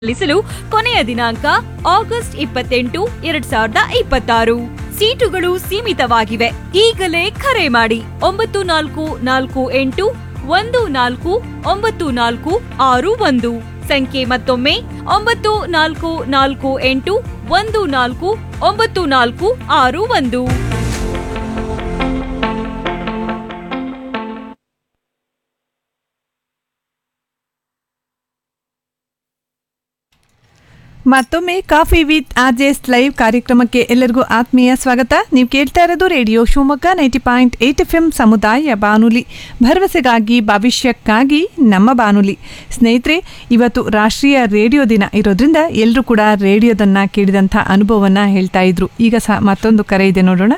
ಸಲ್ಲಿಸಲು ಕೊನೆಯ ದಿನಾಂಕ ಆಗಸ್ಟ್ ಇಪ್ಪತ್ತೆಂಟು ಎರಡ್ ಸಾವಿರದ ಇಪ್ಪತ್ತಾರು ಸೀಟುಗಳು ಸೀಮಿತವಾಗಿವೆ ಈಗಲೇ ಕರೆ ಮಾಡಿ ಒಂಬತ್ತು ನಾಲ್ಕು ನಾಲ್ಕು ಎಂಟು ಒಂದು ನಾಲ್ಕು ಒಂಬತ್ತು ನಾಲ್ಕು ಆರು ಒಂದು ಸಂಖ್ಯೆ ಮತ್ತೊಮ್ಮೆ ಒಂಬತ್ತು ನಾಲ್ಕು ನಾಲ್ಕು ಎಂಟು ಒಂದು ನಾಲ್ಕು ಒಂಬತ್ತು ನಾಲ್ಕು ಆರು ಒಂದು ಮತ್ತೊಮ್ಮೆ ಕಾಫಿ ವಿತ್ ಆರ್ಜೆಸ್ ಲೈವ್ ಕಾರ್ಯಕ್ರಮಕ್ಕೆ ಎಲ್ಲರಿಗೂ ಆತ್ಮೀಯ ಸ್ವಾಗತ ನೀವು ಕೇಳ್ತಾ ಇರೋದು radio Shivamogga ninety point eight F M ಸಮುದಾಯ ಬಾನುಲಿ ಭರವಸೆಗಾಗಿ ಭವಿಷ್ಯಕ್ಕಾಗಿ ನಮ್ಮ ಬಾನುಲಿ ಸ್ನೇಹಿತರೆ ಇವತ್ತು ರಾಷ್ಟ್ರೀಯ ರೇಡಿಯೋ ದಿನ ಇರೋದ್ರಿಂದ ಎಲ್ಲರೂ ಕೂಡ ರೇಡಿಯೋದನ್ನ ಕೇಳಿದಂಥ ಅನುಭವವನ್ನು ಹೇಳ್ತಾ ಇದ್ರು ಈಗ ಸಹ ಮತ್ತೊಂದು ಕರೆ ಇದೆ ನೋಡೋಣ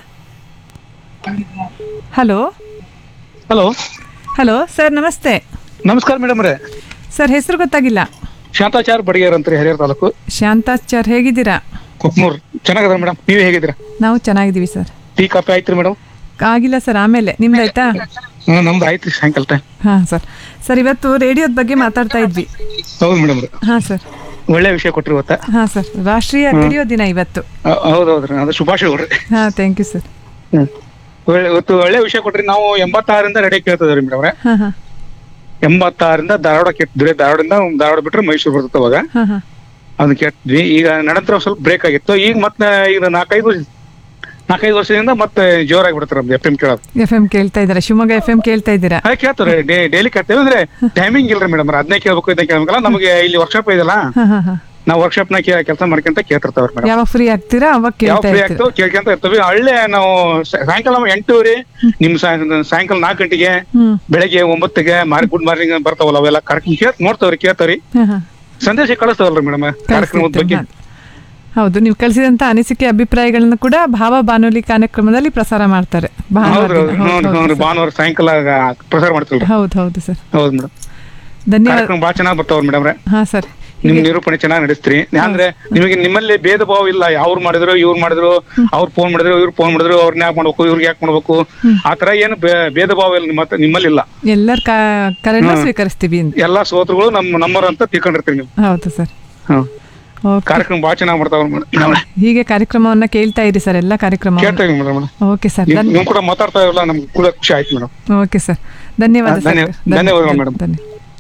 ಹಲೋ ಹಲೋ ಹಲೋ ಸರ್ ನಮಸ್ತೆ ನಮಸ್ಕಾರ ಮೇಡಮ್ ರೇ ಸರ್ ಹೆಸರು ಗೊತ್ತಾಗಿಲ್ಲ ಶಾಂತಾಚಾರ್ ಬಡಿಗೇರ್ ಅಂತ ಹರಿಹರ ತಾಲೂಕು ಶಾಂತಾಚಾರ್ ಹೇಗಿದ್ದೀರಾ ಕುಕ್ನೂರ್ ಚೆನ್ನಾಗದ ಮೇಡಮ್ ನೀವೇ ಹೇಗಿದ್ದೀರಾ ನಾವು ಚೆನ್ನಾಗಿದ್ದೀವಿ ಸರ್ ಟೀ ಕಾಫಿ ಆಯ್ತ್ರಿ ಮೇಡಮ್ ಆಗಿಲ್ಲ ಸರ್ ಆಮೇಲೆ ನಿಮ್ದಾಯ್ತಾ ಹ್ಮ್ ನಮ್ದು ಆಯ್ತ್ರಿ ಸಾಯಂಕಾಲ ಟೈಮ್ ಹಾಂ ಸರ್ ಸರ್ ಇವತ್ತು ರೇಡಿಯೋದ ಬಗ್ಗೆ ಮಾತಾಡ್ತಾ ಇದ್ವಿ ಹೌದು ಮೇಡಮ್ ರೀ ಹಾಂ ಸರ್ ಒಳ್ಳೆ ವಿಷಯ ಕೊಟ್ರಿ ಇವತ್ತ ಹಾಂ ಸರ್ ರಾಷ್ಟ್ರೀಯ ರೇಡಿಯೋ ದಿನ ಇವತ್ತು ಹೌ- ಹೌದು ಹೌದ್ರಿ ಅದು ಶುಭಾಶಯಗಳು ರೀ ಹಾಂ ಥ್ಯಾಂಕ್ ಯು ಸರ್ ಹ್ಮ್ ಒಳ್ಳೆ ಇವತ್ತು ಒಳ್ಳೆ ವಿಷಯ ಕೊಟ್ರಿ ನಾವು ಎಂಬತ್ತಾರರಿಂದ ರೆಡಿ ಕೇಳ್ತದ್ರಿ ಮೇಡಮ್ ರೇ ಹಾಂ ಹಾಂ ಎಂಬತ್ತಾರರಿಂದ ಧಾರವಾಡ ಕೇಳ್ತಿದ್ರಿ ಧಾರವಾಡದಿಂದ ಧಾರವಾಡ ಬಿಟ್ರೆ ಮೈಸೂರು ಬರ್ತದೆ ಅವಾಗ ಹಾಂ ಹಾಂ ಅದನ್ನ ಕೇಳ್ತಿದ್ವಿ ಈಗ ನಂತರ ಸ್ವಲ್ಪ ಬ್ರೇಕ್ ಆಗಿತ್ತು ಈಗ ಮತ್ತೆ ಈಗ ನಾಲ್ಕೈದು ವರ್ಷ ನಾಲ್ಕೈದು ವರ್ಷದಿಂದ ಮತ್ತೆ ಜೋರಾಗಿ ಬಿಡ್ತಾರೆ ನಮ್ದು ಎಫ್ ಎಂ ಕೇಳೋದು ಎಫ್ ಎಂ ಕೇಳ್ತಾ ಇದ್ದೀರಾ ಶಿವಮೊಗ್ಗ ಎಫ್ ಎಂ ಕೇಳ್ತಾ ಇದ್ದೀರಾ ಹಾಗೆ ಕೇಳ್ತಾರೆ ಡೈಲಿ ಕೇಳ್ತೇವೆ ಅಂದ್ರೆ ಟೈಮಿಂಗ್ ಇಲ್ರಿ ಮೇಡಮ್ ಅದನ್ನೇ ಕೇಳ್ಬೇಕು ಇದನ್ನ ಕೇಳ್ಬೇಕಲ್ಲ ನಮಗೆ ಇಲ್ಲಿ ವರ್ಕ್ಶಾಪ್ ಇದೆಯಲ್ಲ ಹಾಂ ಹಾಂ ಹಾಂ ನಾವು ವರ್ಕ್ಶಾಪ್ ನ ಕೆಲಸ ಮಾಡ್ಕೊಂತ ಕೇಳ್ತಿರ್ತಾವ್ರಿ ಮೇಡಮ್ ಯಾವಾಗ ಫ್ರೀ ಆಗ್ತೀರಾ ಅವಾಗ ಯಾವ ಕೇಳ್ತಾ ಫ್ರೀ ಇರ್ತೀರಾ ಆಗ್ತೋ ಕೇಳ್ಕೊಂತ ಇರ್ತೀವಿ ಹಳ್ಳೆ ನಾವು ಸಾ- ಸಾಯಂಕಾಲ ಎಂಟೂವರೆ ನಿಮ್ ಸಾಯ- ಸಾಯಂಕಾಲ ನಾಲ್ಕು ಗಂಟೆಗೆ ಹ್ಞೂ ಬೆಳಗ್ಗೆ ಒಂಬತ್ತಿಗೆ ಮಾರಿ ಗುಡ್ ಮಾರ್ನಿಂಗ್ ಬರ್ತಾವಲ್ಲ ಅವೆಲ್ಲ ಕಾರ್ಯಕ್ರಮ ಕೇಳ್ ನೋಡ್ತಾವ್ರಿ ಕೇಳ್ತಾವ್ರಿ ಹಾಂ ಹಾಂ ಸಂದೇಶ ಕಳಿಸ್ತಾವಲ್ರಿ ಮೇಡಮ್ ಕಾರ್ಯಕ್ರಮದ ಬಗ್ಗೆ ಹೌದು ನೀವು ಕಳಿಸಿದಂಥ ಅನಿಸಿಕೆ ಅಭಿಪ್ರಾಯಗಳನ್ನು ಕೂಡ ಭಾವ ಬಾನುಲಿ ಕಾರ್ಯಕ್ರಮದಲ್ಲಿ ಪ್ರಸಾರ ಮಾಡ್ತಾರೆ ಭಾನುವಾರ ಹೌದ್ರಿ ದಿನ. ಹೌದು, ಹೌದು ಹೌದು ಹೌದು ಸರ್. ಭಾನುವಾರ ಸಾಯಂಕಾಲ ಪ್ರಸಾರ ಮಾಡ್ತೀವಿ ಹೌದು ಹೌದು ಸರ್ ಹೌದು ಮೇಡಮ್ ಧನ್ಯವಾದ ಕಾರ್ಯಕ್ರಮ ಭಾಳ ಚೆನ್ನಾಗಿ ಬರ್ತಾವ್ರಿ ಮೇಡಮ್ ಹಾಂ ಸರ್ ನಿಮ್ ನಿರೂಪಣೆ ಚೆನ್ನಾಗಿ ನಡೆಸ್ತೀರಿ ಅಂದ್ರೆ ನಿಮಗೆ ನಿಮ್ಮಲ್ಲಿ ಭೇದ ಭಾವ ಇಲ್ಲ ಅವ್ರು ಮಾಡಿದ್ರು ಇವ್ರು ಮಾಡಿದ್ರು ಅವ್ರು ಫೋನ್ ಮಾಡಿದ್ರು ಇವ್ರು ಫೋನ್ ಮಾಡಿದ್ರು ಅವ್ರನ್ನ ಯಾಕೆ ಮಾಡ್ಬೇಕು ಇವ್ರಿಗೆ ಯಾಕೆ ಮಾಡ್ಬೇಕು ಆತರ ಏನು ಭೇ- ಭೇದ ಭಾವ ಇಲ್ಲ ನಿಮ್ಮ ಹತ್ರ- ನಿಮ್ಮಲ್ಲಿ ಇಲ್ಲ ಎಲ್ಲರ ಕರೆನ ಸ್ವೀಕರಿಸ್ತೀವಿ ಅಂತ ಎಲ್ಲಾ ಸೋತ್ರಗಳು ನಮ್ಮ ನಮ್ಮರ ಅಂತ ತಿಳ್ಕೊಂಡಿರ್ತೀರಿ ನೀವು ಹೌದು ಸರ್ ಹ್ಮ್. ಓಕೆ ಕಾರ್ಯಕ್ರಮ ಭಾಳ ಚೆನ್ನಾಗಿ ಮಾಡ್ತಾವ್ರ ಮೇಡಮ್ ಹೀಗೆ ಕಾರ್ಯಕ್ರಮವನ್ನ ಕೇಳ್ತಾ ಇರಿ ಸರ್ ಎಲ್ಲ ಕಾರ್ಯಕ್ರಮ ಕೇಳ್ತೇವೆ ಮೇಡಮ್ ಓಕೆ ಸರ್ ನೀವು ನೀವು ಕೂಡ ಮಾತಾಡ್ತಾ ಇರಲ್ಲ ನಮ್ಗೆ ಕೂಡ ಖುಷಿ ಆಯ್ತು ಮೇಡಮ್ ಓಕೆ ಸರ್ ಧನ್ಯವಾದ ಸರ್ ಧನ್ಯ- ಧನ್ಯವಾದಗಳು ಮೇಡಮ್. ಧನ್ಯ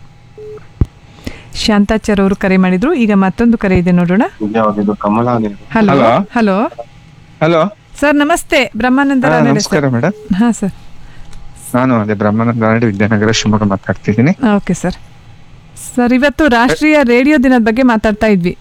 ಶಾಂತಾಚಾರ್ ಅವರು ಕರೆ ಮಾಡಿದ್ರು ಈಗ ಮತ್ತೊಂದು ಕರೆ ಇದೆ ನೋಡೋಣ ಯಾವಾಗಿದ್ದು Kamala hello Hello. Hello hello sir ನಮಸ್ತೆ ಬ್ರಹ್ಮಾನಂದ ರಾನಡೆ ನಮಸ್ಕಾರ ಮೇಡಮ್ ಹಾ ಸರ್ ನಾನು ಅದೇ ಬ್ರಹ್ಮಾನಂದ ನಾರಾಯಣ ವಿದ್ಯಾನಗರ ಶಿವಮೊಗ್ಗ ಮಾತಾಡ್ತಿದ್ದೀನಿ ಓಕೆ ಸರ್ ಸರ್ ಇವತ್ತು ರಾಷ್ಟ್ರೀಯ ರೇಡಿಯೋ ದಿನದ ಬಗ್ಗೆ ಮಾತಾಡ್ತಾ ಇದ್ವಿ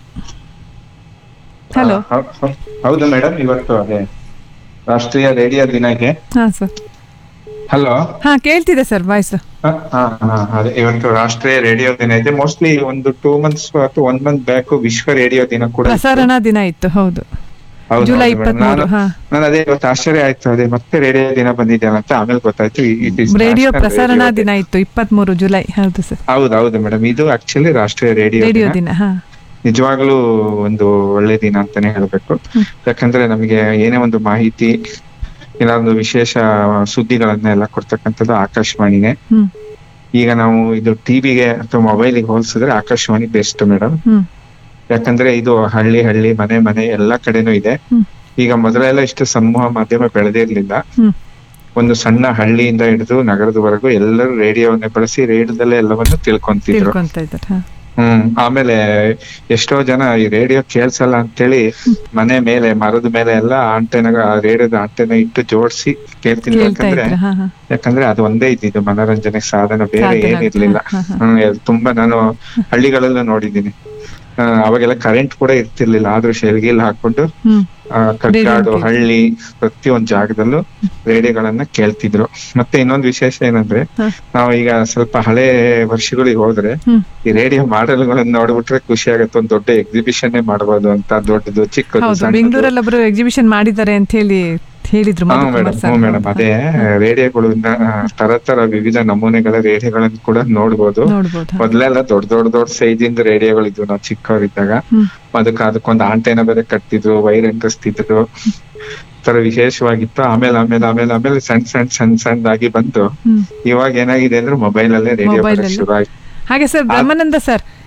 ಹಲೋ ಆ, ಹೌ- ಹೌ- ಹೌದು ಮೇಡಮ್ ಇವತ್ತು ಅದೇ ರಾಷ್ಟ್ರೀಯ ರೇಡಿಯೋ ದಿನಕ್ಕೆ ಹಾ ಸರ್ ಹಲೋ ಹಾ ಕೇಳ್ತಿದೆ ಸರ್ ವಾಯ್ಸ್ ಅದೇ ಇವತ್ತು ರಾಷ್ಟ್ರೀಯ ರೇಡಿಯೋ ದಿನ ಇದೆ ಮೋಸ್ಟ್ಲಿ ಒಂದು ಟೂ ಮಂತ್ಸ್ ಅಥವಾ ಒನ್ ಮಂತ್ ಬ್ಯಾಕ್ ವಿಶ್ವ ರೇಡಿಯೋ ದಿನ ಕೂಡ ಇತ್ತು. ಪ್ರಸಾರಣ ದಿನ ಇತ್ತು ಹೌದು ಹೌದು, ಜುಲೈ ಹೌದು madam. ನಾನು 23, ಹಾ. ನಾನು ಅದೇ ಇವತ್ತು ಆಶ್ಚರ್ಯ ಆಯ್ತು ಅದೇ ಮತ್ತೆ ರೇಡಿಯೋ ದಿನ ಬಂದಿದೆಯಲ್ಲ ಅಂತ ಆಮೇಲೆ ಗೊತ್ತಾಯ್ತು it is ರೇಡಿಯೋ National ಪ್ರಸಾರಣ Radio Day. ದಿನ ಇತ್ತು ಇಪ್ಪತ್ಮೂರು ಜುಲೈ ಹೌದು ಸರ್ ಹೌದು ಹೌದು ಮೇಡಮ್ ಇದು ಆಕ್ಚುಲಿ ರಾಷ್ಟ್ರೀಯ ರೇಡಿಯೋ ರೇಡಿಯೋ ದಿನ ದಿನ ಹಾ ನಿಜವಾಗ್ಲೂ ಒಂದು ಒಳ್ಳೆ ದಿನ ಅಂತಾನೆ ಹೇಳ್ಬೇಕು ಯಾಕಂದ್ರೆ ನಮಗೆ ಏನೇ ಒಂದು ಮಾಹಿತಿ ಏನಾದ್ರು ವಿಶೇಷ ಸುದ್ದಿಗಳನ್ನೆಲ್ಲ ಕೊಡ್ತಕ್ಕಂಥದ್ದು ಆಕಾಶವಾಣಿನೇ ಹ್ಮ್ ಈಗ ನಾವು ಇದು ಟಿವಿಗೆ ಅಥವಾ ಮೊಬೈಲಿಗೆ ಹೋಲಿಸಿದ್ರೆ ಆಕಾಶವಾಣಿ ಬೆಸ್ಟ್ ಮೇಡಮ್ ಹ್ಮ್ ಯಾಕಂದ್ರೆ ಇದು ಹಳ್ಳಿ ಹಳ್ಳಿ ಮನೆ ಮನೆ ಎಲ್ಲಾ ಕಡೆನೂ ಇದೆ ಹ್ಮ್ ಈಗ ಮೊದಲೆಲ್ಲ ಇಷ್ಟು ಸಮೂಹ ಮಾಧ್ಯಮ ಬೆಳೆದಿರ್ಲಿಲ್ಲ ಹ್ಮ್ ಒಂದು ಸಣ್ಣ ಹಳ್ಳಿಯಿಂದ ಹಿಡಿದು ನಗರದವರೆಗೂ ಎಲ್ಲರೂ ರೇಡಿಯೋವನ್ನೇ ಬಳಸಿ ರೇಡಿಯೋದಲ್ಲೇ ಎಲ್ಲವನ್ನು ತಿಳ್ಕೊಂತಿದ್ರು ತಿಳ್ಕೊಂತ ಇದ್ದಾರೆ ಹಾ ಹ್ಮ್ ಆಮೇಲೆ ಎಷ್ಟೋ ಜನ ಈ ರೇಡಿಯೋ ಕೇಳ್ಸಲ್ಲ ಅಂತೇಳಿ ಮನೆ ಮೇಲೆ ಮರದ ಮೇಲೆ ಎಲ್ಲ ಆಂಟೆನ ರೇಡಿಯೋದ ಆಂಟೆನ ಇಟ್ಟು ಜೋಡಿಸಿ ಕೇಳ್ತೀನಿ ಕೇಳ್ತಾ ಯಾಕಂದ್ರೆ ಇದ್ರ ಹಾ ಹಾ ಯಾಕಂದ್ರೆ ಅದು ಒಂದೇ ಇದ್ದಿದ್ದು ಮನೋರಂಜನೆ ಸಾಧನ ಬೇರೆ ಸಾಧನ, ಏನಿರ್ಲಿಲ್ಲ ಹಾ, ಹಾ. ಹ್ಮ್ ಎಲ್- ತುಂಬಾ ನಾನು ಹಳ್ಳಿಗಳಲ್ಲೂ ನೋಡಿದ್ದೀನಿ ಆ, ಅವಾಗೆಲ್ಲ ಕರೆಂಟ್ ಕೂಡ ಇರ್ತಿರ್ಲಿಲ್ಲ ಆದ್ರೂ ಶೆಲ್ಗಿಲ್ ಹಾಕೊಂಡು ಹ್ಮ್ ಆ, ಕಟ್ಕಾಡು ರೇಡಿಯೋ ಹಳ್ಳಿ ಪ್ರತಿಯೊಂದ್ ಜಾಗದಲ್ಲೂ ರೇಡಿಯೋಗಳನ್ನ ಕೇಳ್ತಿದ್ರು ಮತ್ತೆ ಇನ್ನೊಂದು ವಿಶೇಷ ಏನಂದ್ರೆ ಹ. ನಾವು ಈಗ ಸ್ವಲ್ಪ ಹಳೆ ವರ್ಷಗಳಿಗೆ ಹೋದ್ರೆ ಹ್ಮ್ ಈ ರೇಡಿಯೋ ಮಾಡೆಲ್ಗಳನ್ನ ನೋಡ್ಬಿಟ್ರೆ ಖುಷಿ ಆಗುತ್ತೆ ಒಂದ್ ದೊಡ್ಡ ಎಕ್ಸಿಬಿಷನ್ ಮಾಡಬಹುದು ಅಂತ ದೊಡ್ಡದು ಚಿಕ್ಕದು ಹೌದು ಸಣ್ಣದು ಬೆಂಗಳೂರಲ್ಲಿ ಒಬ್ರು ಎಕ್ಸಿಬಿಷನ್ ಮಾಡಿದ್ದಾರೆ ಅಂತ ಹೇಳಿ ಹೇಳಿದ್ರು ಹಾ ಮಧುಕುಮಾರ್ ಮೇಡಮ್ ಸರ್. ಹ್ಞೂ ಮೇಡಮ್ ಅದೇ ರೇಡಿಯೋಗಳಿಂದ ತರ ತರ ವಿವಿಧ ನಮೂನೆಗಳ ರೇಡಿಯೋಗಳನ್ನ ಕೂಡ ನೋಡ್ಬೋದು ನೋಡ್ಬೋದು ಹಾ. ಮೊದ್ಲೆಲ್ಲ ದೊಡ್ಡ ದೊಡ್ಡ ದೊಡ್ಡ ಸೈಜ್ ಇಂದ ರೇಡಿಯೋಗಳಿದ್ವು ನಾವು ಚಿಕ್ಕವರಿದ್ದಾಗ ಹ್ಮ್ ಅದಕ್ಕೆ ಅದಕ್ಕೊಂದು ಆಂಟೆನ ಬೇರೆ ಕಟ್ತಿದ್ರು ವೈರ್ ಅಂಟಿಸ್ತಿದ್ರು ತರ ವಿಶೇಷವಾಗಿತ್ತು ಆಮೇಲೆ ಆಮೇಲೆ ಆಮೇಲೆ ಆಮೇಲೆ ಸಣ್ಣ ಸಣ್ಣ ಸಣ್ಣ ಸಣ್ಣದಾಗಿ ಬಂತು ಹ್ಮ್ ಇವಾಗ ಏನಾಗಿದೆ ಅಂದ್ರೆ ಮೊಬೈಲ್ ಅಲ್ಲೇ ರೇಡಿಯೋ Mobile ಅಲ್ಲಿ. ಶುರು ಆಯ್ತು ಹಾಗೆ ಸರ್ ಬ್ರಹ್ಮಾನಂದ ಸರ್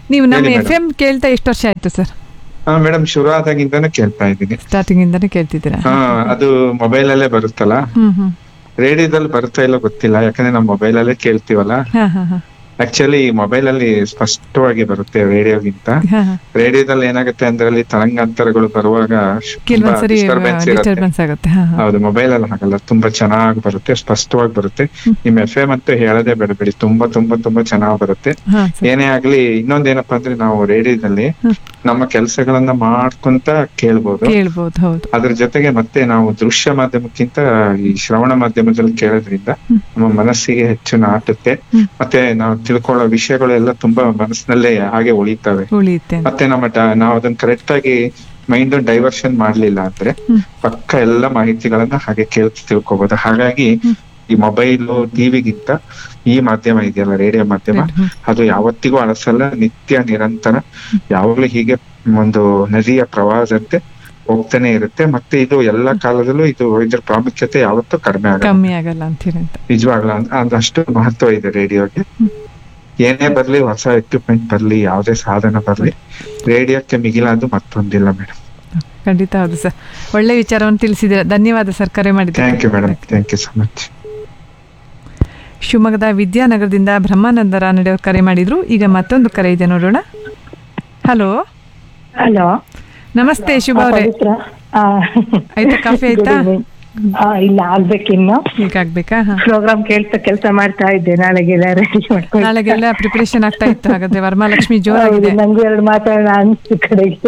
ನೀವು ನಮ್ಮ ಹೇಳಿ ಎಫ್ ಎಂ ಕೇಳ್ತಾ ಎಷ್ಟು ವರ್ಷ ಆಯ್ತು ಸರ್ ಮೇಡಮ್ ಶುರು ಆದಾಗಿಂದಾನು ಕೇಳ್ತಾ ಇದ್ದೀನಿ ಸ್ಟಾರ್ಟಿಂಗ್ ಇಂದಾನೆ ಕೇಳ್ತಿದ್ದೀರಾ ಹಾ ಅದು ಮೊಬೈಲ್ ಅಲ್ಲೇ ಬರುತ್ತಲ್ಲ ಹ್ಮ್ ಹ್ಮ್ ರೇಡಿಯೋದಲ್ಲಿ ಬರುತ್ತಾ ಇಲ್ಲ ಗೊತ್ತಿಲ್ಲ ಯಾಕಂದ್ರೆ ನಾವು ಮೊಬೈಲ್ ಅಲ್ಲೇ ಕೇಳ್ತೀವಲ್ಲ ಹಾ ಹಾ ಹಾ ಆಕ್ಚುಲಿ ಮೊಬೈಲ್ ಅಲ್ಲಿ ಸ್ಪಷ್ಟವಾಗಿ ಬರುತ್ತೆ ರೇಡಿಯೋಗಿಂತ ಹಾ ಹಾ ರೇಡಿಯೋದಲ್ಲಿ ಏನಾಗುತ್ತೆ ಅಂದ್ರೆ ಅಲ್ಲಿ ತರಂಗಾಂತರಗಳು ಬರುವಾಗ ಕೆಲವೊಂದ್ಸರಿ ಡಿಸ್ಟರ್ಬೆನ್ಸ್ ಇರುತ್ತೆ ಡಿಸ್ಟರ್ಬೆನ್ಸ್ ಆಗುತ್ತೆ ಹಾ ಹಾ ಹೌದು ಮೊಬೈಲ್ ಅಲ್ಲಿ ಹಾಗಲ್ಲ ತುಂಬಾ ಚೆನ್ನಾಗಿ ಬರುತ್ತೆ ಸ್ಪಷ್ಟವಾಗಿ ಬರುತ್ತೆ ನಿಮ್ ಎಫ್ ಎಂ ಅಂತೂ ಹೇಳದೆ ಬೇಡಬೇಡಿ ತುಂಬಾ ತುಂಬಾ ತುಂಬಾ ಚೆನ್ನಾಗಿ ಬರುತ್ತೆ ಹಾ ಸರ್ ಏನೇ ಆಗ್ಲಿ ಇನ್ನೊಂದೇನಪ್ಪಾ ಅಂದ್ರೆ ನಾವು ರೇಡಿಯೋದಲ್ಲಿ ನಮ್ಮ ಕೆಲಸಗಳನ್ನ ಮಾಡ್ಕೊಂತ ಕೇಳ್ಬೋದು ಕೇಳ್ಬೋದು ಹೌದು ಅದ್ರ ಜೊತೆಗೆ ಮತ್ತೆ ನಾವು ದೃಶ್ಯ ಮಾಧ್ಯಮಕ್ಕಿಂತ ಈ ಶ್ರವಣ ಮಾಧ್ಯಮದಲ್ಲಿ ಕೇಳೋದ್ರಿಂದ ನಮ್ಮ ಮನಸ್ಸಿಗೆ ಹೆಚ್ಚು ನಾಟುತ್ತೆ ಮತ್ತೆ ನಾವು ತಿಳ್ಕೊಳ್ಳೋ ವಿಷಯಗಳು ಎಲ್ಲ ತುಂಬಾ ಮನಸ್ಸಿನಲ್ಲೇ ಹಾಗೆ ಉಳಿತವೆ ಉಳಿಯುತ್ತೆ ಮತ್ತೆ ನಮ್ಮ ಟ- ನಾವು ಅದನ್ನ ಕರೆಕ್ಟ್ ಆಗಿ ಮೈಂಡ್ ಡೈವರ್ಷನ್ ಮಾಡ್ಲಿಲ್ಲ ಅಂದ್ರೆ ಪಕ್ಕ ಎಲ್ಲ ಮಾಹಿತಿಗಳನ್ನ ಹಾಗೆ ಕೇಳ್ತಿ ತಿಳ್ಕೊಬಹುದು ಹಾಗಾಗಿ ಈ ಮೊಬೈಲ್ ಟಿವಿಗಿಂತ ಈ ಮಾಧ್ಯಮ ಇದೆಯಲ್ಲ ರೇಡಿಯೋ ಮಾಧ್ಯಮ ಅದು ಯಾವತ್ತಿಗೂ ಅಳಸಲ್ಲ ನಿತ್ಯ ನಿರಂತರ ಯಾವಾಗ್ಲೂ ಹೀಗೆ ಒಂದು ನದಿಯ ಪ್ರವಾಹದಂತೆ ಹೋಗ್ತಾನೆ ಇರುತ್ತೆ ಮತ್ತೆ ಇದು ಎಲ್ಲಾ ಕಾಲದಲ್ಲೂ ಇದು ಇದ್ರ ಪ್ರಾಮುಖ್ಯತೆ ಯಾವತ್ತೂ ಕಡಿಮೆ ಆಗಲ್ಲ ಕಮ್ಮಿ ಆಗಲ್ಲ ಅಂತೀರಿ ಅಂತ ನಿಜವಾಗ್ಲ ಅಷ್ಟು ಮಹತ್ವ ಇದೆ ರೇಡಿಯೋಗೆ ಏನೇ ಬರ್ಲಿ ಹೊಸ ಎಕ್ವಿಪ್ಮೆಂಟ್ ಬರ್ಲಿ ಯಾವುದೇ ಸಾಧನ ಬರ್ಲಿ ರೇಡಿಯೋಕ್ಕೆ ಮಿಗಿಲಾದು ಮತ್ತೊಂದಿಲ್ಲ ಮೇಡಮ್ ಖಂಡಿತ ಹೌದು ಸರ್ ಒಳ್ಳೆ ವಿಚಾರವನ್ನು ತಿಳಿಸಿದ್ದೀರಾ ಧನ್ಯವಾದ ಸರ್ ಕರೆ ಥ್ಯಾಂಕ್ ಯು ಮೇಡಮ್ ಮಾಡಿದ್ದೀರಾ ಥ್ಯಾಂಕ್ ಯು ಸೊ ಮಚ್ ಶಿವಮೊಗ್ಗದ ವಿದ್ಯಾನಗರದಿಂದ ಬ್ರಹ್ಮಾನಂದ ರಾನಡೆಯವರು ಕರೆ ಮಾಡಿದ್ರು ಈಗ ಮತ್ತೊಂದು ಕರೆ ಇದೆ ನೋಡೋಣ ಹಲೋ ಹಲೋ ನಮಸ್ತೆ ಶುಭ ಅವರೇ ಪವಿತ್ರ ಆ, ಆಯ್ತಾ ಕಾಫಿ ಆಯ್ತಾ good evening. ಆ, ಇಲ್ಲ ಆಗ್ಬೇಕಿನ್ನು ಈಗ ಆಗ್ಬೇಕಾ ಹಾ ಪ್ರೋಗ್ರಾಮ್ ಕೇಳ್ತಾ ಕೆಲಸ ಮಾಡ್ತಾ ಇದ್ದೆ ನಾಳೆಗೆಲ್ಲ ರೆಡಿ ಮಾಡ್ಕೊಂಡು ನಾಳೆಗೆಲ್ಲ ಪ್ರಿಪರೇಷನ್ ಆಗ್ತಾ ಇತ್ತು ಹಾಗಾದ್ರೆ ವರಮಹಾಲಕ್ಷ್ಮಿ ಹೌದು, ಜೋರಾಗಿದೆ ನಂಗೂ ಎರಡು ಮಾತಾಡೋಣ ಅನ್ಸ್ತು ಕಡೆಗೆ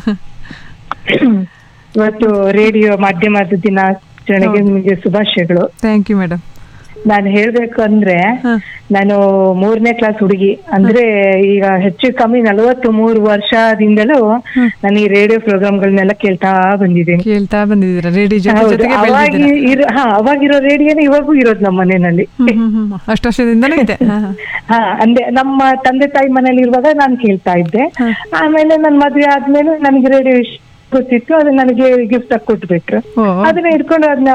ಇವತ್ತು ರೇಡಿಯೋ ಮಾಧ್ಯಮದ ದಿನಾಚರಣೆಗೆ ನಿಮಗೆ ಶುಭಾಶಯಗಳು ಥ್ಯಾಂಕ್ ಯು ಮೇಡಮ್ ನಾನು ಹೇಳ್ಬೇಕು ಅಂದ್ರೆ ಹಾ. ನಾನು ಮೂರನೇ ಕ್ಲಾಸ್ ಹುಡುಗಿ ಅಂದ್ರೆ ಈಗ ಹೆಚ್ಚು ಕಮ್ಮಿ ನಲವತ್ತು ಮೂರು ವರ್ಷದಿಂದಲೂ ನಾನು ಈ ರೇಡಿಯೋ ಪ್ರೋಗ್ರಾಮ್ಗಳನ್ನೆಲ್ಲ ಕೇಳ್ತಾ ಬಂದಿದ್ದೀನಿ ಕೇಳ್ತಾ ಬಂದಿದ್ದೀರಾ ರೇಡಿಯೋ ಜೊತೆ ಹೌದು, ಜೊತೆಗೆ ಅವಾಗ ಬೆಳೆದಿದ್ದೀರಾ ಇರೋ ಹಾ ಅವಾಗಿರೋ ರೇಡಿಯೋನೇ ಇವಾಗೂ ಇರೋದು ನಮ್ಮ ಮನೆಯಲ್ಲಿ ಹ್ಮ್ ಹ್ಮ್ ಹ್ಮ್ ಅಷ್ಟು ವರ್ಷದಿಂದಲೂ ಇದೆ ಹಾ ಹಾ. ಹಾ ಅಂದ್ರೆ ನಮ್ಮ ತಂದೆ ತಾಯಿ ಮನೇಲಿ ಇರುವಾಗ ನಾನು ಕೇಳ್ತಾ ಇದ್ದೆ ಆಮೇಲೆ ನನ್ ಮದ್ವೆ ಆದ್ಮೇಲೆ ನನಗೆ ರೇಡಿಯೋ ಗೊತ್ತಿತ್ತು ಅದು ನನಗೆ ಗಿಫ್ಟ್ ಆಗಿ ಕೊಟ್ಬಿಟ್ರು ಓ ಅದನ್ನ ಇಟ್ಕೊಂಡು ಅದನ್ನ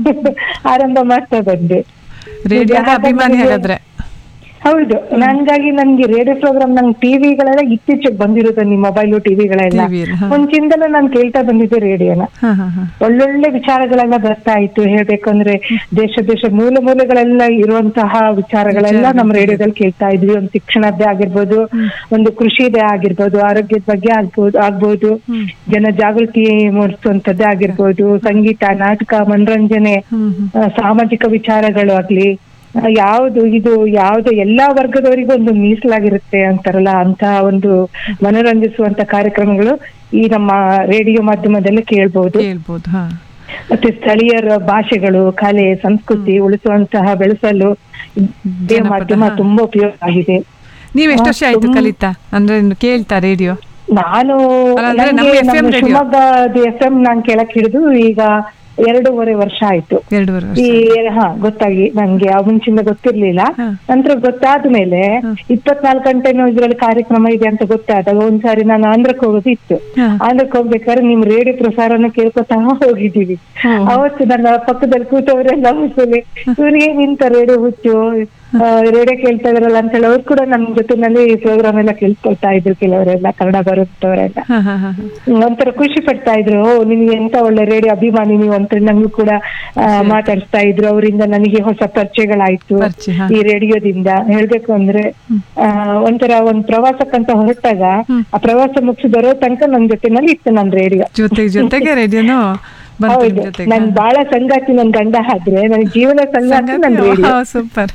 ಆರಂಭ ಮಾಡ್ತಾ ಬಂದೆ ರೇಡಿಯೋದ ಹಾಗಾಗಿ ಅಭಿಮಾನಿ ನನಗೆ- ಹಾಗಾದ್ರೆ ಹೌದು ನನ್ಗಾಗಿ ನನ್ಗೆ ರೇಡಿಯೋ ಪ್ರೋಗ್ರಾಮ್ ನಂಗೆ ಟಿವಿಗಳೆಲ್ಲ ಇತ್ತೀಚೆಗೆ ಬಂದಿರೋದು ನಿಮ್ಮ ಮೊಬೈಲ್ ಟಿವಿಗಳೆಲ್ಲ TV ಯಲ್ಲಿ, ಹಾ. ಮುಂಚಿಂದಲೂ ನಾನು ಕೇಳ್ತಾ ಬಂದಿದ್ದೆ ರೇಡಿಯೋನ ಹಾ ಹಾ ಹಾ ಒಳ್ಳೊಳ್ಳೆ ವಿಚಾರಗಳೆಲ್ಲ ಬರ್ತಾ ಇತ್ತು ಹೇಳ್ಬೇಕಂದ್ರೆ ದೇಶ ದೇಶ ಮೂಲ ಮೂಲೆಗಳೆಲ್ಲ ಇರುವಂತಹ ವಿಚಾರಗಳೆಲ್ಲ ನಮ್ಮ ರೇಡಿಯೋದಲ್ಲಿ ಕೇಳ್ತಾ ಇದ್ವಿ ಒಂದು ಶಿಕ್ಷಣದ್ದೇ ಆಗಿರ್ಬೋದು ಒಂದು ಕೃಷಿದೇ ಆಗಿರ್ಬೋದು ಆರೋಗ್ಯದ ಬಗ್ಗೆ ಆಗ್ಬೋದು ಆಗ್ಬೋದು ಜನ ಜಾಗೃತಿ ಮೂಡಿಸುವಂತದ್ದೇ ಆಗಿರ್ಬೋದು ಸಂಗೀತ ನಾಟಕ ಮನರಂಜನೆ ಹ್ಮ್ ಹ್ಮ್ ಆ, ಸಾಮಾಜಿಕ ವಿಚಾರಗಳು ಆಗ್ಲಿ ಆ, ಯಾವ್ದು ಇದು ಯಾವ್ದು ಎಲ್ಲಾ ವರ್ಗದವರಿಗೂ ಒಂದು ಮೀಸಲಾಗಿರುತ್ತೆ ಅಂತಾರಲ್ಲ ಅಂತ ಒಂದು ಮನೋರಂಜಿಸುವಂತ ಕಾರ್ಯಕ್ರಮಗಳು ಈ ನಮ್ಮ ರೇಡಿಯೋ ಮಾಧ್ಯಮದಲ್ಲಿ ಕೇಳ್ಬೋದು ಕೇಳ್ಬೋದು ಹಾ ಮತ್ತೆ ಸ್ಥಳೀಯರ ಭಾಷೆಗಳು ಕಲೆ ಸಂಸ್ಕೃತಿ ಉಳಿಸುವಂತಹ ಬೆಳೆಸಲು ರೇಡಿಯೋ ಜನಪದ, ಮಾಧ್ಯಮ ಹಾ. ತುಂಬಾ ಉಪಯೋಗ ಆಗಿದೆ ನೀವ್ ಎಷ್ಟು ವರ್ಷ ಆಯ್ತು ಕಲಿತಾ ಅಂದ್ರೆ ಇನ್ನು ಕೇಳ್ತಾ ರೇಡಿಯೋ ನಾನು ಅಲ್ಲ, ಅಂದ್ರೆ ನಮ್ಮ ನಂಗೆ FM ನಮ್ಮ radio. ಶಿವಮೊಗ್ಗದ ಎಫ್ ಎಂ ನಾನ್ ಕೇಳಕ್ ಹಿಡಿದು ಈಗ ಎರಡೂವರೆ ವರ್ಷ ಆಯ್ತು ಎರಡೂವರೆ ವರ್ಷ ಈ ಹಾ ಗೊತ್ತಾಗಿ ನನ್ಗೆ ಆ ಮುಂಚಿಂದ ಗೊತ್ತಿರ್ಲಿಲ್ಲ ಹಾ. ನಂತರ ಗೊತ್ತಾದ್ಮೇಲೆ ಇಪ್ಪತ್ನಾಲ್ಕು ಗಂಟೆನೂ ಇದ್ರಲ್ಲಿ ಕಾರ್ಯಕ್ರಮ ಇದೆ ಅಂತ ಗೊತ್ತಾದಾಗ ಒಂದ್ಸಾರಿ ನಾನು ಆಂಧ್ರಕ್ಕೆ ಹೋಗೋದು ಇತ್ತು ಹಾ. ಆಂಧ್ರಕ್ಕೆ ಹೋಗ್ಬೇಕಾದ್ರೆ ನಿಮ್ ರೇಡಿಯೋ ಪ್ರಸಾರನ ಕೇಳ್ಕೊತಾ ಹೋಗಿದ್ದೀವಿ ಹ್ಮ್. ಅವತ್ತು ನನ್ನ ಪಕ್ಕದಲ್ಲಿ ಕೂತವರೆಲ್ಲ ಹುಚ್ಚಲಿ ಇವ್ರಿಗೆ ನಿಂತ ರೇಡಿಯೋ ಹುಚ್ಚು ರೇಡಿಯೋ ಕೇಳ್ತಾ ಇದ್ರಲ್ಲ ಅಂತ ಹೇಳಿ ಅವ್ರು ಕೂಡ ನಮ್ ಜೊತೆನಲ್ಲಿ ಪ್ರೋಗ್ರಾಮ್ ಎಲ್ಲ ಕೇಳ್ಕೊಳ್ತಾ ಇದ್ರು ಕೆಲವರೆಲ್ಲ ಕನ್ನಡ ಬರುತ್ತವರೆಲ್ಲ ಹಾ ಹಾ ಹಾ ಒಂಥರ ಖುಷಿ ಪಡ್ತಾ ಇದ್ರು ಓ ನಿಮ್ಗೆ ಎಂತ ಒಳ್ಳೆ ರೇಡಿಯೋ ಅಭಿಮಾನಿ ನೀವು ಅಂತ ನಂಗೂ ಕೂಡ ಆ, ಮಾತಾಡ್ಸ್ತಾ ಇದ್ರು ಅವರಿಂದ ನನಗೆ ಹೊಸ ಪರಿಚಯಗಳಾಯ್ತು ಪರಿಚಯ, ಹಾ. ಈ ರೇಡಿಯೋದಿಂದ ಹೇಳ್ಬೇಕು ಅಂದ್ರೆ ಆ, ಒಂಥರ ಒಂದ್ ಪ್ರವಾಸಕ್ಕಂತ ಹೊರಟಾಗ ಆ ಪ್ರವಾಸ ಮುಗಿಸಿ ಬರೋ ತನಕ ನನ್ ಜೊತೆನಲ್ಲಿ ಇತ್ತು ನನ್ ರೇಡಿಯೋ ಜೊತೆಗೆ ಜೊತೆಗೆ ರೇಡಿಯೋನು ಬಂತು ಹೌದು ನಿಮ್ ಜೊತೆಗೆ ನನ್ ಬಾಳ ಸಂಗಾತಿ ನನ್ ಗಂಡ ಆದ್ರೆ ನನ್ ಜೀವನ ಸಂಗಾತಿ ನನ್ ರೇಡಿಯೋ ಸೂಪರ್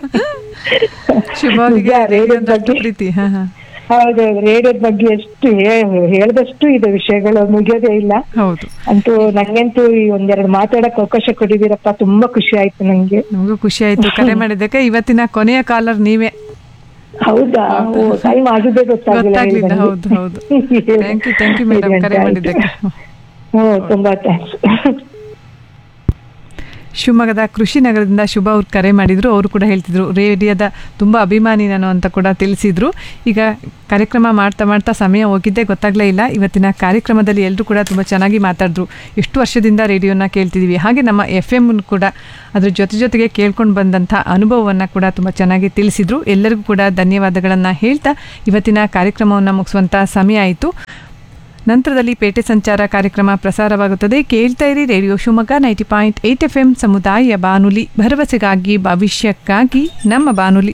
ಶುಭವಾಗಿ ನಿಜ, ರೇಡಿಯೋ ರೇಡಿಯೋದ ಅಂದ್ರೆ ಅಷ್ಟು ಬಗ್ಗೆ- ಪ್ರೀತಿ ಹಾ ಹಾ ಹೌದು ರೇಡಿಯೋದ ಬಗ್ಗೆ ಎಷ್ಟು ಹೇ- ಹೇಳ್ದಷ್ಟು ಇದೆ ವಿಷಯಗಳು ಮುಗಿಯೋದೇ ಇಲ್ಲ ಹೌದು ಅಂತೂ ನಂಗಂತೂ ಈ ಒಂದೆರಡು ಮಾತಾಡಕ್ ಅವಕಾಶ ಕೊಟ್ಟಿದ್ದೀರಪ್ಪ ತುಂಬಾ ಖುಷಿ ಆಯ್ತು ನಂಗೆ ನಮಗೂ ಖುಷಿ ಆಯ್ತು ಕರೆ ಮಾಡಿದ್ದಕ್ಕೆ ಇವತ್ತಿನ ಕೊನೆಯ ಕಾಲರ್ ನೀವೇ ಹೌದಾ ಓ ಟೈಮ್ ಆಗಿದೆ ಗೊತ್ತಾಗಿಲ್ಲ ಗೊತ್ತಾಗ್ಲಿಲ್ಲ ನನಗೆ. ಹೌದು ಹೌದು thank you thank you madam ಸರಿ, ಕರೆ ಆಯ್ತು. ಮಾಡಿದ್ದಕ್ಕೆ ಹ್ಮ್ ತುಂಬಾ ಥ್ಯಾಂಕ್ಸ್ ಶಿವಮೊಗ್ಗದ ಕೃಷಿ ನಗರದಿಂದ ಶುಭ ಅವ್ರು ಕರೆ ಮಾಡಿದ್ರು ಅವರು ಕೂಡ ಹೇಳ್ತಿದ್ರು ರೇಡಿಯೋದ ತುಂಬ ಅಭಿಮಾನಿ ನಾನು ಅಂತ ಕೂಡ ತಿಳಿಸಿದ್ರು ಈಗ ಕಾರ್ಯಕ್ರಮ ಮಾಡ್ತಾ ಮಾಡ್ತಾ ಸಮಯ ಹೋಗಿದ್ದೇ ಗೊತ್ತಾಗಲೇ ಇಲ್ಲ ಇವತ್ತಿನ ಕಾರ್ಯಕ್ರಮದಲ್ಲಿ ಎಲ್ಲರೂ ಕೂಡ ತುಂಬ ಚೆನ್ನಾಗಿ ಮಾತಾಡಿದ್ರು ಎಷ್ಟು ವರ್ಷದಿಂದ ರೇಡಿಯೋನ ಕೇಳ್ತಿದ್ದೀವಿ ಹಾಗೆ ನಮ್ಮ ಎಫ್ ಎಮ್ ಕೂಡ ಅದ್ರ ಜೊತೆ ಜೊತೆಗೆ ಕೇಳ್ಕೊಂಡು ಬಂದಂಥ ಅನುಭವವನ್ನು ಕೂಡ ತುಂಬ ಚೆನ್ನಾಗಿ ತಿಳಿಸಿದ್ರು ಎಲ್ಲರಿಗೂ ಕೂಡ ಧನ್ಯವಾದಗಳನ್ನು ಹೇಳ್ತಾ ಇವತ್ತಿನ ಕಾರ್ಯಕ್ರಮವನ್ನು ಮುಗಿಸುವಂಥ ಸಮಯ ಆಯಿತು ನಂತರದಲ್ಲಿ ಪೇಟೆ ಸಂಚಾರ ಕಾರ್ಯಕ್ರಮ ಪ್ರಸಾರವಾಗುತ್ತದೆ ಕೇಳ್ತಾ ಇರಿ radio Shivamogga ninety point eight F M ಸಮುದಾಯ ಬಾನುಲಿ ಭರವಸೆಗಾಗಿ ಭವಿಷ್ಯಕ್ಕಾಗಿ ನಮ್ಮ ಬಾನುಲಿ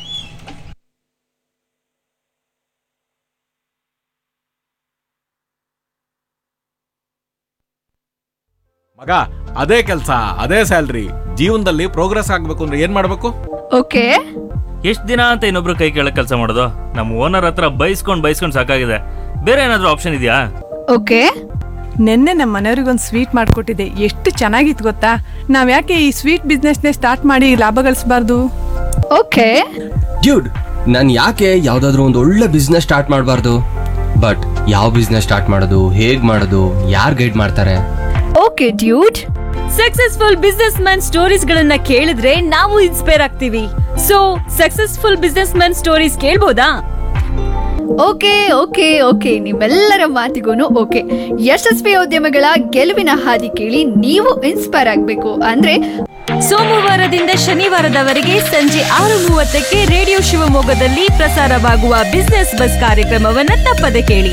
ಮಗ ಅದೇ ಕೆಲಸ ಅದೇ ಸ್ಯಾಲ್ರಿ ಜೀವನದಲ್ಲಿ ಪ್ರೋಗ್ರೆಸ್ ಆಗ್ಬೇಕು ಅಂದ್ರೆ ಏನ್ ಮಾಡ್ಬೇಕು ಓಕೆ ಎಷ್ಟ್ ದಿನ ಅಂತ ಇನ್ನೊಬ್ರು ಕೈ ಕೆಳಗ್ ಕೆಲಸ ಮಾಡೋದು ನಮ್ಮ ಓನರ್ ಹತ್ರ ಬೈಸ್ಕೊಂಡ್ ಬೈಸ್ಕೊಂಡ್ ಸಾಕಾಗಿದೆ ಬೇರೆ ಏನಾದ್ರೂ ಆಪ್ಷನ್ ಇದೆಯಾ ಓಕೆ ನಿನ್ನೆ ನಮ್ಮ ಮನೆಯವ್ರಿಗೊಂದು ಸ್ವೀಟ್ ಮಾಡಿಕೊಟ್ಟಿದ್ದೆ ಎಷ್ಟು ಚೆನ್ನಾಗಿತ್ತು ಗೊತ್ತಾ ನಾವು ಯಾಕೆ ಈ ಸ್ವೀಟ್ ಬಿಸ್ನೆಸ್ನೇ ಸ್ಟಾರ್ಟ್ ಮಾಡಿ ಲಾಭ ಗಳಿಸಬಾರ್ದು ಓಕೆ ಡ್ಯೂಡ್ ನಾನು ಯಾಕೆ ಯಾವ್ದಾದ್ರು ಒಂದು ಒಳ್ಳೆ ಬಿಸ್ನೆಸ್ ಸ್ಟಾರ್ಟ್ ಮಾಡಬಾರ್ದು ಬಟ್ ಯಾವ ಬಿಸ್ನೆಸ್ ಸ್ಟಾರ್ಟ್ ಮಾಡೋದು ಹೇಗ್ ಮಾಡೋದು ಯಾರು ಗೈಡ್ ಮಾಡ್ತಾರೆ okay dude successful businessman stories ಗಳನ್ನ ಕೇಳಿದ್ರೆ ನಾವು ಇನ್ಸ್ಪೈರ್ ಆಗ್ತೀವಿ so successful businessman stories ಕೇಳ್ಬೋದಾ ಓಕೆ ಓಕೆ ಓಕೆ ನಿಮ್ಮೆಲ್ಲರ ಮಾತಿಗೂ ಓಕೆ ಯಶಸ್ವಿ ಉದ್ಯಮಗಳ ಗೆಲುವಿನ ಹಾದಿ ಕೇಳಿ ನೀವು ಇನ್ಸ್ಪೈರ್ ಆಗಬೇಕು ಅಂದ್ರೆ ಸೋಮವಾರದಿಂದ ಶನಿವಾರದವರೆಗೆ ಸಂಜೆ ಆರು ಮೂವತ್ತಕ್ಕೆ ರೇಡಿಯೋ ಶಿವಮೊಗ್ಗದಲ್ಲಿ ಪ್ರಸಾರವಾಗುವ ಬಿಸ್ನೆಸ್ ಬಸ್ ಕಾರ್ಯಕ್ರಮವನ್ನ ತಪ್ಪದೆ ಕೇಳಿ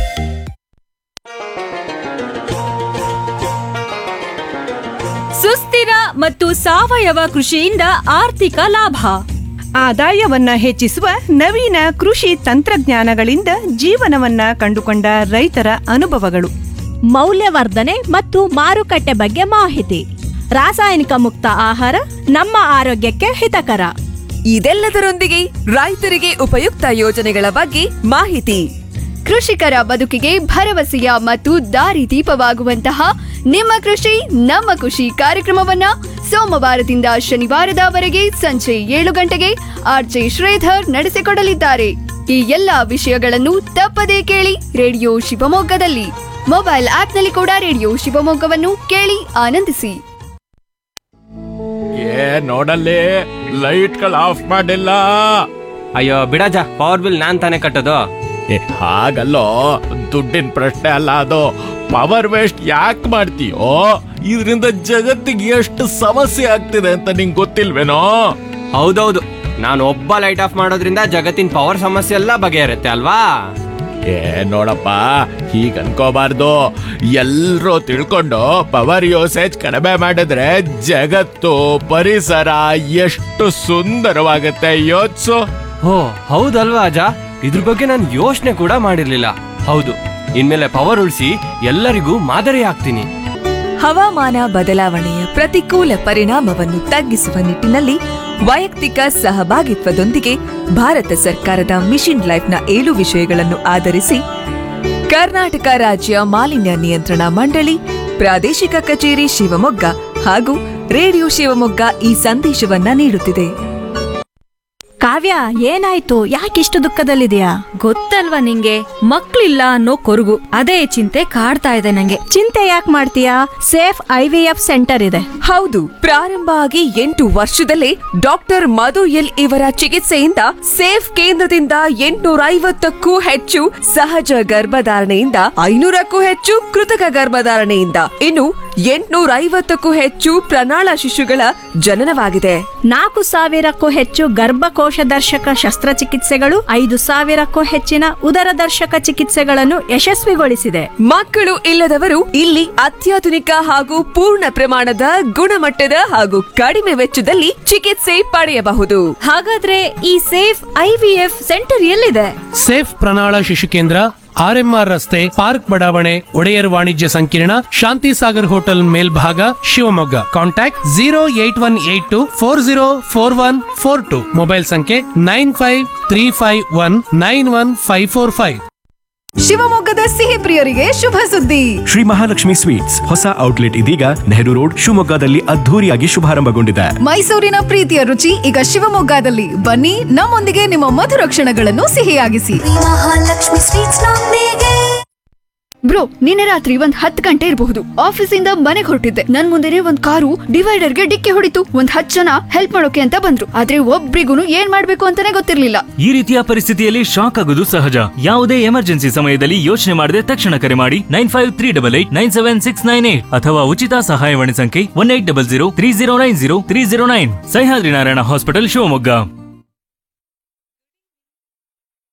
ಸುಸ್ಥಿರ ಮತ್ತು ಸಾವಯವ ಕೃಷಿಯಿಂದ ಆರ್ಥಿಕ ಲಾಭ ಆದಾಯವನ್ನ ಹೆಚ್ಚಿಸುವ ನವೀನ ಕೃಷಿ ತಂತ್ರಜ್ಞಾನಗಳಿಂದ ಜೀವನವನ್ನ ಕಂಡುಕೊಂಡ ರೈತರ ಅನುಭವಗಳು ಮೌಲ್ಯವರ್ಧನೆ ಮತ್ತು ಮಾರುಕಟ್ಟೆ ಬಗ್ಗೆ ಮಾಹಿತಿ ರಾಸಾಯನಿಕ ಮುಕ್ತ ಆಹಾರ ನಮ್ಮ ಆರೋಗ್ಯಕ್ಕೆ ಹಿತಕರ ಇದೆಲ್ಲದರೊಂದಿಗೆ ರೈತರಿಗೆ ಉಪಯುಕ್ತ ಯೋಜನೆಗಳ ಬಗ್ಗೆ ಮಾಹಿತಿ ಕೃಷಿಕರ ಬದುಕಿಗೆ ಭರವಸೆಯ ಮತ್ತು ದಾರಿದೀಪವಾಗುವಂತಹ ನಿಮ್ಮ ಕೃಷಿ ನಮ್ಮ ಖುಷಿ ಕಾರ್ಯಕ್ರಮವನ್ನ ಸೋಮವಾರದಿಂದ ಶನಿವಾರದವರೆಗೆ ಸಂಜೆ ಏಳು ಗಂಟೆಗೆ ಆರ್ಜೆ ಶ್ರೀಧರ್ ನಡೆಸಿಕೊಡಲಿದ್ದಾರೆ ಈ ಎಲ್ಲಾ ವಿಷಯಗಳನ್ನು ತಪ್ಪದೇ ಕೇಳಿ ರೇಡಿಯೋ ಶಿವಮೊಗ್ಗದಲ್ಲಿ ಮೊಬೈಲ್ ಆಪ್ನಲ್ಲಿ ಕೂಡ ರೇಡಿಯೋ ಶಿವಮೊಗ್ಗವನ್ನು ಕೇಳಿ ಆನಂದಿಸಿ ಏ ನೋಡಲ್ಲಿ ಲೈಟ್ಗಳು ಆಫ್ ಮಾಡಿಲ್ಲ ಅಯ್ಯೋ ಬಿಡಜ ಪವರ್ ಬಿಲ್ ನಾನ್ ತಾನೇ ಕಟ್ಟೋದು ಏ ಹಾಗಲ್ಲೋ ದುಡ್ಡಿನ ಪ್ರಶ್ನೆ ಅಲ್ಲ ಅದು ಪವರ್ ವೇಸ್ಟ್ ಯಾಕೆ ಮಾಡ್ತೀಯೋ ಇದರಿಂದ ಜಗತ್ತಿಗೆ ಎಷ್ಟು ಸಮಸ್ಯೆ ಆಗ್ತಿದೆ ಅಂತ ನಿಂಗೆ ಗೊತ್ತಿಲ್ವೇನೋ ಹೌದೌದು ನಾನು ಒಬ್ಬ ಲೈಟ್ ಆಫ್ ಮಾಡೋದ್ರಿಂದ ಜಗತ್ತಿನ ಪವರ್ ಸಮಸ್ಯೆ ಎಲ್ಲ ಬಗೆಹರುತ್ತೆ ಅಲ್ವಾ ಏ ನೋಡಪ್ಪ ಹೀಗ ಅನ್ಕೋಬಾರ್ದು ಎಲ್ರೂ ತಿಳ್ಕೊಂಡು ಪವರ್ ಯೂಸೇಜ್ ಕಡಿಮೆ ಮಾಡಿದ್ರೆ ಜಗತ್ತು ಪರಿಸರ ಎಷ್ಟು ಸುಂದರವಾಗುತ್ತೆ ಯೋಚ್ಸು ಓ ಹೌದಲ್ವಾ ಅಜ ಇದ್ರ ಬಗ್ಗೆ ನಾನು ಯೋಚನೆ ಕೂಡ ಮಾಡಿರ್ಲಿಲ್ಲ ಹೌದು ಇನ್ಮೇಲೆ ಪವರ್ ಉಳಿಸಿ ಎಲ್ಲರಿಗೂ ಮಾದರಿ ಆಗ್ತೀನಿ ಹವಾಮಾನ ಬದಲಾವಣೆಯ ಪ್ರತಿಕೂಲ ಪರಿಣಾಮವನ್ನು ತಗ್ಗಿಸುವ ನಿಟ್ಟಿನಲ್ಲಿ ವೈಯಕ್ತಿಕ ಸಹಭಾಗಿತ್ವದೊಂದಿಗೆ ಭಾರತ ಸರ್ಕಾರದ ಮಿಷನ್ ಲೈಫ್ನ ಏಳು ವಿಷಯಗಳನ್ನು ಆಧರಿಸಿ ಕರ್ನಾಟಕ ರಾಜ್ಯ ಮಾಲಿನ್ಯ ನಿಯಂತ್ರಣ ಮಂಡಳಿ ಪ್ರಾದೇಶಿಕ ಕಚೇರಿ ಶಿವಮೊಗ್ಗ ಹಾಗೂ ರೇಡಿಯೋ ಶಿವಮೊಗ್ಗ ಈ ಸಂದೇಶವನ್ನ ನೀಡುತ್ತಿದೆ ಕಾವ್ಯ ಏನಾಯ್ತು ಯಾಕಿಷ್ಟು ದುಃಖದಲ್ಲಿದೆಯಾ ಗೊತ್ತಲ್ವಾ ನಿಂಗೆ ಮಕ್ಳಿಲ್ಲ ಅನ್ನೋ ಕೊರಗು ಅದೇ ಚಿಂತೆ ಕಾಡ್ತಾ ಇದೆ ನಂಗೆ ಚಿಂತೆ ಯಾಕೆ ಮಾಡ್ತೀಯಾ safe I V F centre ಇದೆ ಹೌದು ಪ್ರಾರಂಭ ಆಗಿ ಎಂಟು ವರ್ಷದಲ್ಲೇ ಡಾಕ್ಟರ್ ಮಧು ಎಲ್ ಇವರ ಚಿಕಿತ್ಸೆಯಿಂದ ಸೇಫ್ ಕೇಂದ್ರದಿಂದ ಎಂಟುನೂರ ಐವತ್ತಕ್ಕೂ ಹೆಚ್ಚು ಸಹಜ ಗರ್ಭಧಾರಣೆಯಿಂದ ಐನೂರಕ್ಕೂ ಹೆಚ್ಚು ಕೃತಕ ಗರ್ಭಧಾರಣೆಯಿಂದ ಇನ್ನು ಎಂಟುನೂರ ಐವತ್ತಕ್ಕೂ ಹೆಚ್ಚು ಪ್ರಣಾಳ ಶಿಶುಗಳ ಜನನವಾಗಿದೆ ನಾಲ್ಕು ಸಾವಿರಕ್ಕೂ ಹೆಚ್ಚು ಗರ್ಭಕೋಶ ದರ್ಶಕ ಶಸ್ತ್ರಚಿಕಿತ್ಸೆಗಳು ಐದು ಸಾವಿರಕ್ಕೂ ಹೆಚ್ಚಿನ ಉದರ ದರ್ಶಕ ಚಿಕಿತ್ಸೆಗಳನ್ನು ಯಶಸ್ವಿಗೊಳಿಸಿದೆ ಮಕ್ಕಳು ಇಲ್ಲದವರು ಇಲ್ಲಿ ಅತ್ಯಾಧುನಿಕ ಹಾಗೂ ಪೂರ್ಣ ಪ್ರಮಾಣದ ಗುಣಮಟ್ಟದ ಹಾಗೂ ಕಡಿಮೆ ವೆಚ್ಚದಲ್ಲಿ ಚಿಕಿತ್ಸೆ ಪಡೆಯಬಹುದು ಹಾಗಾದ್ರೆ ಈ ಸೇಫ್ ಐವಿಎಫ್ ಸೆಂಟರ್ ಎಲ್ಲಿದೆ ಸೇಫ್ ಪ್ರಣಾಳ ಶಿಶು ಕೇಂದ್ರ ಆರ್ಎಂಆರ್ ರಸ್ತೆ ಪಾರ್ಕ್ ಬಡಾವಣೆ ಒಡೆಯರ್ ವಾಣಿಜ್ಯ ಸಂಕೀರ್ಣ ಶಾಂತಿ ಸಾಗರ್ ಹೋಟೆಲ್ ಮೇಲ್ಭಾಗ Shivamogga contact zero eight one eight two four zero four one four two mobile ಸಂಖ್ಯೆ nine five three five one nine one five four five ಶಿವಮೊಗ್ಗದ ಸಿಹಿ ಪ್ರಿಯರಿಗೆ ಶುಭ ಸುದ್ದಿ ಶ್ರೀ ಮಹಾಲಕ್ಷ್ಮಿ ಸ್ವೀಟ್ಸ್ ಹೊಸ ಔಟ್ಲೆಟ್ ಇದೀಗ ನೆಹರು ರೋಡ್ ಶಿವಮೊಗ್ಗದಲ್ಲಿ ಅದ್ಧೂರಿಯಾಗಿ ಶುಭಾರಂಭಗೊಂಡಿದೆ ಮೈಸೂರಿನ ಪ್ರೀತಿಯ ರುಚಿ ಈಗ ಶಿವಮೊಗ್ಗದಲ್ಲಿ ಬನ್ನಿ ನಮ್ಮೊಂದಿಗೆ ನಿಮ್ಮ ಮಧುರ ಕ್ಷಣಗಳನ್ನು ಸಿಹಿಯಾಗಿಸಿ ಬ್ರೋ ನಿನ್ನೆ ರಾತ್ರಿ ಒಂದ್ ಹತ್ ಗಂಟೆ ಇರಬಹುದು ಆಫೀಸಿಂದ ಮನೆಗೆ ಹೊರಟಿದ್ದೆ ನನ್ ಮುಂದೆನೆ ಒಂದ್ ಕಾರು ಡಿವೈಡರ್ಗೆ ಡಿಕ್ಕಿ ಹೊಡಿತು ಒಂದ್ ಹತ್ ಜನ ಹೆಲ್ಪ್ ಮಾಡೋಕೆ ಅಂತ ಬಂದ್ರು ಆದ್ರೆ ಒಬ್ರಿಗೂ ಏನ್ ಮಾಡ್ಬೇಕು ಅಂತಾನೆ ಗೊತ್ತಿರ್ಲಿಲ್ಲ ಈ ರೀತಿಯ ಪರಿಸ್ಥಿತಿಯಲ್ಲಿ ಶಾಕ್ ಆಗೋದು ಸಹಜ ಯಾವುದೇ ಎಮರ್ಜೆನ್ಸಿ ಸಮಯದಲ್ಲಿ ಯೋಚನೆ ಮಾಡದೆ ತಕ್ಷಣ ಕರೆ ಮಾಡಿ nine five three double eight nine seven six nine eight ಅಥವಾ ಉಚಿತ ಸಹಾಯವಾಣಿ ಸಂಖ್ಯೆ one eight double zero three zero nine zero three zero nine Sahyadri Narayana hospital Shivamogga